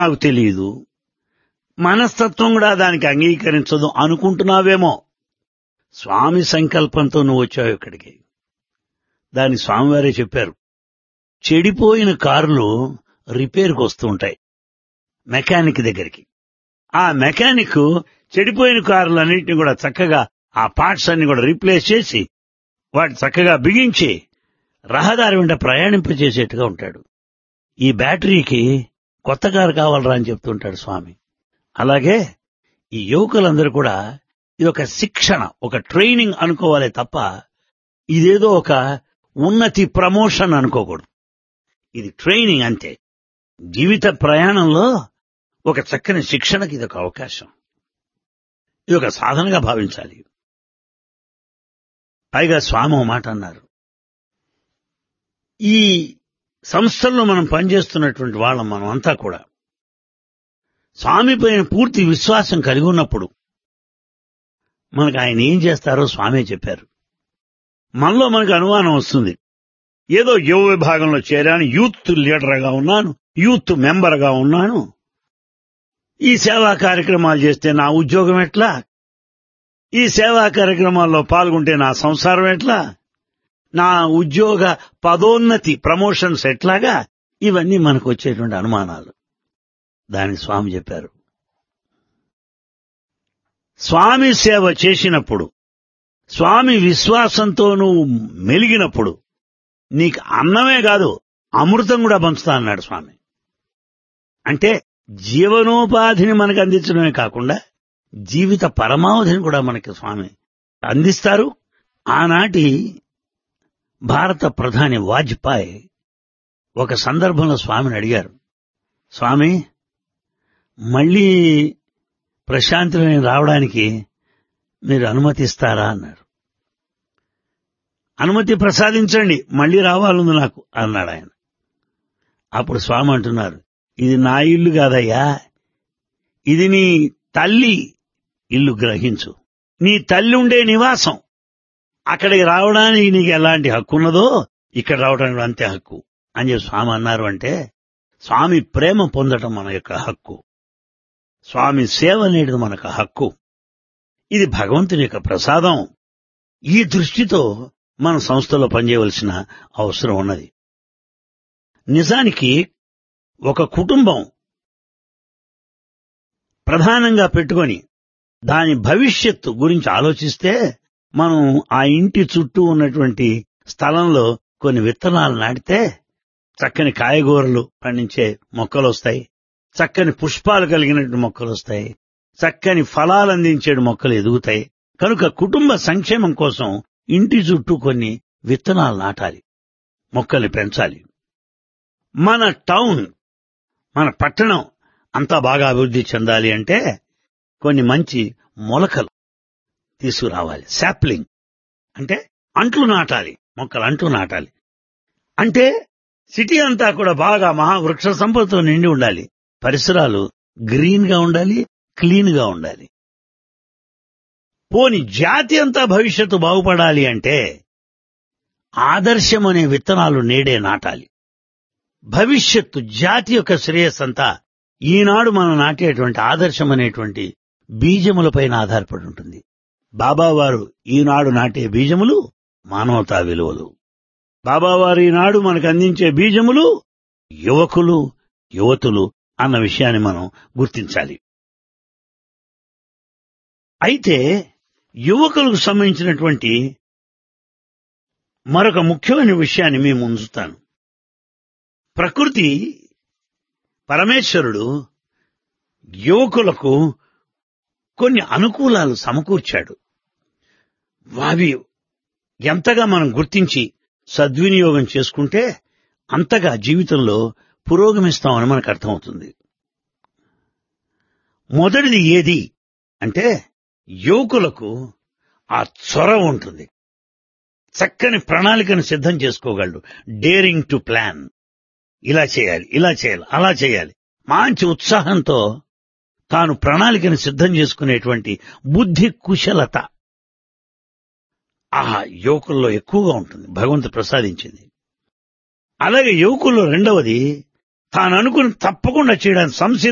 నాకు తెలియదు మనస్తత్వం కూడా దానికి అంగీకరించదు అనుకుంటున్నావేమో స్వామి సంకల్పంతో నువ్వు వచ్చావు ఇక్కడికి దాని స్వామివారే చెప్పారు చెడిపోయిన కార్లు రిపేర్కి వస్తూ ఉంటాయి మెకానిక్ దగ్గరికి ఆ మెకానిక్ చెడిపోయిన కార్లన్నింటినీ కూడా చక్కగా ఆ పార్ట్స్ అన్ని కూడా రీప్లేస్ చేసి వాటి చక్కగా బిగించి రహదారి వెంట ప్రయాణింపచేసేట్టుగా ఉంటాడు ఈ బ్యాటరీకి కొత్త కారు కావాలరా అని చెప్తుంటాడు స్వామి అలాగే ఈ యువకులందరూ కూడా ఇది ఒక శిక్షణ ఒక ట్రైనింగ్ అనుకోవాలి తప్ప ఇదేదో ఒక ఉన్నతి ప్రమోషన్ అనుకోకూడదు ఇది ట్రైనింగ్ అంతే జీవిత ప్రయాణంలో ఒక చక్కని శిక్షణకి ఇది ఒక అవకాశం ఇది ఒక సాధనగా భావించాలి పైగా స్వామి ఓ మాట అన్నారు ఈ సంస్థల్లో మనం పనిచేస్తున్నటువంటి వాళ్ళం మనం అంతా కూడా స్వామి పైన పూర్తి విశ్వాసం కలిగి ఉన్నప్పుడు మనకు ఆయన ఏం చేస్తారో స్వామే చెప్పారు మనలో మనకు అనుమానం వస్తుంది ఏదో యువ విభాగంలో చేరాను యూత్ లీడర్గా ఉన్నాను యూత్ మెంబర్గా ఉన్నాను ఈ సేవా కార్యక్రమాలు చేస్తే నా ఉద్యోగం ఎట్లా ఈ సేవా కార్యక్రమాల్లో పాల్గొంటే నా సంసారం ఎట్లా నా ఉద్యోగ పదోన్నతి ప్రమోషన్స్ ఎట్లాగా ఇవన్నీ మనకు వచ్చేటువంటి అనుమానాలు దానికి స్వామి చెప్పారు స్వామి సేవ చేసినప్పుడు స్వామి విశ్వాసంతో నువ్వు మెలిగినప్పుడు నీకు అన్నమే కాదు అమృతం కూడా పంచుతా అన్నాడు స్వామి అంటే జీవనోపాధిని మనకు అందించడమే కాకుండా జీవిత పరమావధిని కూడా మనకి స్వామి అందిస్తారు ఆనాటి భారత ప్రధాని వాజ్పేయి ఒక సందర్భంలో స్వామిని అడిగారు స్వామి మళ్ళీ ప్రశాంతి రావడానికి మీరు అనుమతిస్తారా అన్నారు అనుమతి ప్రసాదించండి మళ్ళీ రావాలంది నాకు అన్నాడు ఆయన అప్పుడు స్వామి అంటున్నారు ఇది నా ఇల్లు కాదయ్యా ఇది నీ తల్లి ఇల్లు గ్రహించు నీ తల్లి ఉండే నివాసం అక్కడికి రావడానికి నీకు ఎలాంటి హక్కు ఉన్నదో ఇక్కడ రావడానికి అంతే హక్కు అని చెప్పి స్వామి అన్నారు అంటే స్వామి ప్రేమ పొందటం మన యొక్క హక్కు స్వామి సేవ అనేది మనకు హక్కు ఇది భగవంతుని యొక్క ప్రసాదం ఈ దృష్టితో మన సంస్థలో పనిచేయవలసిన అవసరం ఉన్నది నిజానికి ఒక కుటుంబం ప్రధానంగా పెట్టుకొని దాని భవిష్యత్తు గురించి ఆలోచిస్తే మనం ఆ ఇంటి చుట్టూ ఉన్నటువంటి స్థలంలో కొన్ని విత్తనాలు నాటితే చక్కని కాయగూరలు పండించే మొక్కలు వస్తాయి చక్కని పుష్పాలు కలిగినటువంటి మొక్కలు వస్తాయి చక్కని ఫలాలు అందించే మొక్కలు ఎదుగుతాయి కనుక కుటుంబ సంక్షేమం కోసం ఇంటి చుట్టూ కొన్ని విత్తనాలు నాటాలి మొక్కల్ని పెంచాలి మన టౌన్ మన పట్టణం అంతా బాగా అభివృద్ధి చెందాలి అంటే కొన్ని మంచి మొలకలు తీసుకురావాలి శాప్లింగ్ అంటే అంట్లు నాటాలి మొక్కలు అంట్లు నాటాలి అంటే సిటీ అంతా కూడా బాగా మహావృక్ష సంపదతో నిండి ఉండాలి పరిసరాలు గ్రీన్ గా ఉండాలి క్లీన్ గా ఉండాలి పోని జాతి అంతా భవిష్యత్తు బాగుపడాలి అంటే ఆదర్శం అనే విత్తనాలు నేడే నాటాలి భవిష్యత్తు జాతి యొక్క శ్రేయస్సంతా ఈనాడు మనం నాటేటువంటి ఆదర్శం అనేటువంటి బీజములపైన ఆధారపడి ఉంటుంది బాబావారు ఈనాడు నాటే బీజములు మానవతా విలువలు బాబావారు ఈనాడు మనకు అందించే బీజములు యువకులు యువతులు అన్న విషయాన్ని మనం గుర్తించాలి అయితే యువకులకు సంబంధించినటువంటి మరొక ముఖ్యమైన విషయాన్ని మేము ఉంచుతాను ప్రకృతి పరమేశ్వరుడు యువకులకు కొన్ని అనుకూలాలు సమకూర్చాడు అవి ఎంతగా మనం గుర్తించి సద్వినియోగం చేసుకుంటే అంతగా జీవితంలో పురోగమిస్తామని మనకు అర్థమవుతుంది మొదటిది ఏది అంటే యువకులకు ఆ చొరవ ఉంటుంది చక్కని ప్రణాళికను సిద్ధం చేసుకోగలడు డేరింగ్ టు ప్లాన్ ఇలా చేయాలి ఇలా చేయాలి అలా చేయాలి మంచి ఉత్సాహంతో తాను ప్రణాళికను సిద్ధం చేసుకునేటువంటి బుద్ధి కుశలత ఆ యువకుల్లో ఎక్కువగా ఉంటుంది భగవంతుడు ప్రసాదించింది అలాగే యువకుల్లో రెండవది తాను అనుకుని తప్పకుండా చేయడానికి సంసిద్ధ